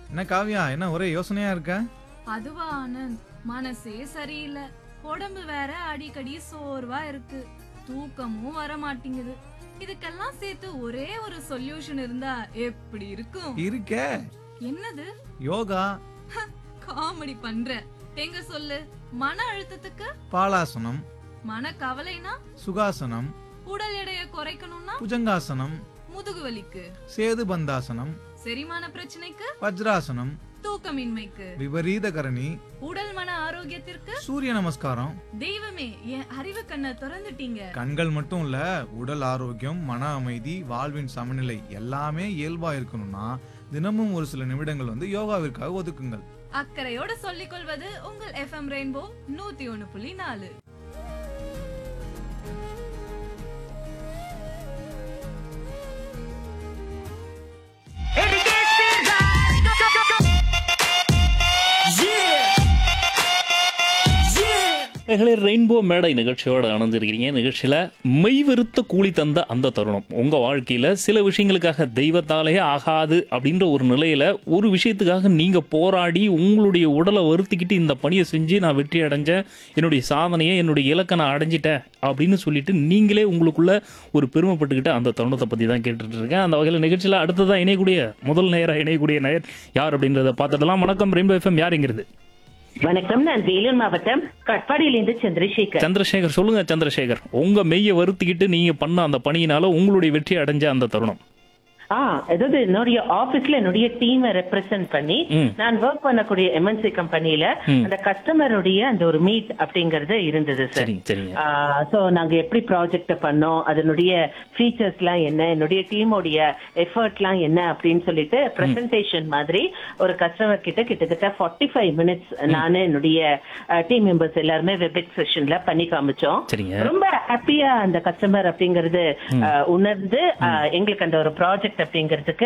என்ன காவியா என்ன ஒரே யோசனையா இருக்க அதுவா ஆனந்த் மனசே சரியில்லை உடம்பு வேற அடிக்கடி சோர்வா இருக்கு தூக்கமும் வர மாட்டேங்குது இதுக்கெல்லாம் சேர்த்து ஒரே ஒரு சொல்யூஷன் இருந்தா எப்படி இருக்கும் இருக்கே என்னது யோகா காமெடி பண்ற எங்க சொல்லு மன அழுத்தத்துக்கு பாலாசனம் மன கவலைனா சுகாசனம் உடல் எடையை குறைக்கணும்னா புஜங்காசனம் முதுகு வலிக்கு சேது பந்தாசனம் செரிமான பிரச்சனைக்கு வஜ்ராசனம் தூக்கமின்மைக்கு விபரீத கரணி உடல் மன ஆரோக்கியத்திற்கு சூரிய நமஸ்காரம் தெய்வமே என் அறிவு கண்ணை திறந்துட்டீங்க கண்கள் மட்டும் இல்ல உடல் ஆரோக்கியம் மன அமைதி வாழ்வின் சமநிலை எல்லாமே இயல்பா இருக்கணும்னா தினமும் ஒரு சில நிமிடங்கள் வந்து யோகாவிற்காக ஒதுக்குங்கள் அக்கறையோட சொல்லிக் கொள்வது உங்கள் எஃப்எம் ரெயின்போ நூத்தி ஒண்ணு புள்ளி நாலு நேயர்களே ரெயின்போ மேடை நிகழ்ச்சியோட அணைஞ்சிருக்கிறீங்க நிகழ்ச்சியில் மெய்வெறுத்த கூலி தந்த அந்த தருணம் உங்கள் வாழ்க்கையில் சில விஷயங்களுக்காக தெய்வத்தாலேயே ஆகாது அப்படின்ற ஒரு நிலையில் ஒரு விஷயத்துக்காக நீங்கள் போராடி உங்களுடைய உடலை வருத்திக்கிட்டு இந்த பணியை செஞ்சு நான் வெற்றி அடைஞ்சேன் என்னுடைய சாதனையை என்னுடைய இலக்கை நான் அடைஞ்சிட்டேன் அப்படின்னு சொல்லிட்டு நீங்களே உங்களுக்குள்ள ஒரு பெருமைப்பட்டுக்கிட்ட அந்த தருணத்தை பற்றி தான் கேட்டுட்டு இருக்கேன் அந்த வகையில் நிகழ்ச்சியில் அடுத்ததாக இணையக்கூடிய முதல் நேரம் இணையக்கூடிய நேயர் யார் அப்படின்றத பார்த்துடலாம் வணக்கம் ரெயின்போ எஃப்எம் யாருங்கிறது வணக்கம் நான் வேலூர் மாவட்டம் கட்பாடியிலிருந்து சந்திரசேகர் சந்திரசேகர் சொல்லுங்க சந்திரசேகர் உங்க மெய்யை வருத்திக்கிட்டு நீங்க பண்ண அந்த பணியினால உங்களுடைய வெற்றி அடைஞ்ச அந்த தருணம் ஆ அதாவது என்னுடைய ஆபீஸ்ல என்னுடைய டீமை ரெப்ரசென்ட் பண்ணி ம். நான் ஒர்க் பண்ணக்கூடிய எம்என்சி கம்பெனில ம். அந்த கஸ்டமருடைய அந்த ஒரு மீட் அப்படிங்கறது இருந்தது சார் சரிங்க சரிங்க சோ நாங்க எப்படி ப்ராஜெக்ட் பண்ணோம் அதனுடைய ஃபீச்சர்ஸ்லாம் என்ன என்னுடைய டீமோடைய எஃபர்ட்லாம் என்ன அப்படின்னு சொல்லிட்டு பிரசன்டேஷன் மாதிரி ஒரு கஸ்டமர் கிட்ட கிட்டத்தட்ட ஃபார்ட்டி ஃபைவ் மினிட்ஸ் நானு என்னுடைய டீம் மெம்பர்ஸ் எல்லாருமே வெபிக் செஷன்ல பண்ணி காமிச்சோம் சரிங்க ரொம்ப ஹாப்பியா அந்த கஸ்டமர் அப்படிங்கறது அஹ், உணர்ந்து அஹ், எங்களுக்கு அந்த ஒரு ப்ராஜெக்ட் அப்படிங்கிறதுக்கு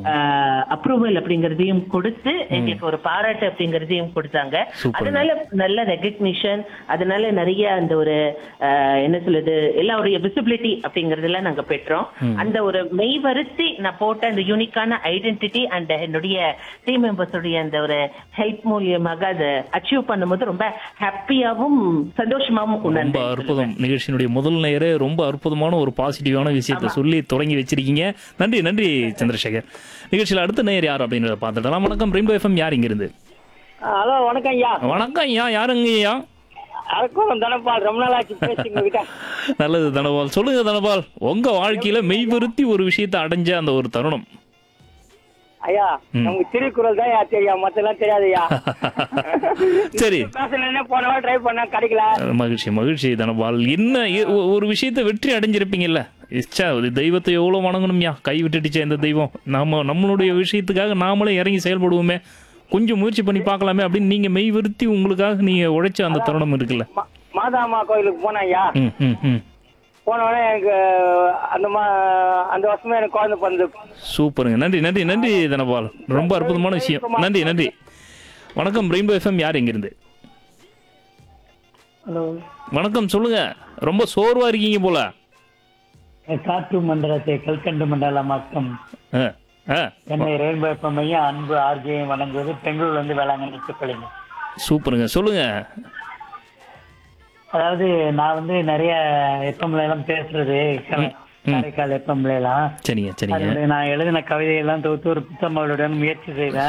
அப்ரூவல் அப்படிங்கறதையும் கொடுத்து எங்களுக்கு ஒரு பாராட்டு அப்படிங்கறதையும் கொடுத்தாங்க Super. அதனால நல்ல ரெகக்னிஷன் அதனால நிறைய அந்த ஒரு அஹ், என்ன சொல்லுது எல்லாருடைய விசிபிலிட்டி அப்படிங்கறதெல்லாம் நாங்க பெற்றோம் அந்த ஒரு மெய் வருத்தி நான் போட்ட அந்த யூனிக்கான ஐடென்டிட்டி அண்ட் என்னுடைய டீம் மெம்பர்ஸுடைய அந்த ஒரு ஹெல்ப் மூலியமாக அதை அச்சீவ் பண்ணும்போது ரொம்ப ஹாப்பியாவும் சந்தோஷமாவும் ரொம்ப உணர்ந்தேன் அற்புதம் நிகழ்ச்சியினுடைய முதல் நேரே ரொம்ப அற்புதமான ஒரு பாசிட்டிவான விஷயத்தை சொல்லி தொடங்கி வச்சிருக்கீங்க நன்றி நன்றி சந்திரசேகர் நிகழ்ச்சியில் அடுத்த நேயர் யார் அப்படின்றத பார்த்துடலாம் வணக்கம் ரெயின்போ எஃப்எம் யார் இங்கிருந்து ஹலோ வணக்கம் ஐயா வணக்கம் ஐயா யாருங்க ஐயா அரக்கோணம் தனபால் ரொம்ப நாள் ஆச்சு பேசி உங்ககிட்ட நல்லது தனபால் சொல்லுங்க தனபால் உங்க வாழ்க்கையில மெய்வருத்தி ஒரு விஷயத்தை அடைஞ்ச அந்த ஒரு தருணம் ஐயா நமக்கு திருக்குறள் தான் ஐயா தெரியும் மத்தெல்லாம் தெரியாது ஐயா சரி பேசணும்னே போன வாரம் ட்ரை பண்ண கிடைக்கல மகிழ்ச்சி மகிழ்ச்சி தனபால் என்ன இ- ஒ- ஒரு விஷயத்தை வெற்றி அடைஞ்சிருப்பீங்கல்ல இச்சா இது தெய்வத்தை எவ்வளோ வணங்கணும்யா கை விட்டுடுச்சே இந்த தெய்வம் நாம நம்மளுடைய விஷயத்துக்காக நாமளே இறங்கி செயல்படுவோமே கொஞ்சம் முயற்சி பண்ணி பார்க்கலாமே அப்படின்னு நீங்க மெய் வருத்தி உங்களுக்காக நீங்க உழைச்ச அந்த தருணம் இருக்குல்ல மா- மாதாம்மா கோயிலுக்கு போனேன் ஐயா ம் ம் ம் போன உடனே எனக்கு அந்த மா அந்த வருஷமே எனக்கு குழந்தை பிறந்து சூப்பருங்க நன்றி நன்றி நன்றி தனபால் ரொம்ப அற்புதமான விஷயம் நன்றி நன்றி வணக்கம் ரெயின்போ எஃப்எம் யார் இங்கிருந்து ஹலோ வணக்கம் சொல்லுங்க ரொம்ப சோர்வா இருக்கீங்க போல காற்று மண்டலத்தை கல்கண்டு மண்டலமாக்கம் ஆ ஆ என்னை ரெயின்போ எஃப்எம்ஐயும் அன்பு ஆர்ஜியும் வழங்குவது பெங்களூர்ல இருந்து வேளாங்கண்ணி சுக்கலிங்க சூப்பருங்க சொல்லுங்க அதாவது நான் வந்து நிறைய எஃப்எம்ல எல்லாம் பேசுறது காரைக்கால் எஃப்எம்ல எல்லாம் சரிங்க சரிங்க அதுல நான் எழுதின கவிதையெல்லாம் தொகுத்து ஒரு புத்தகங்களுடன் முயற்சி செய்தேன்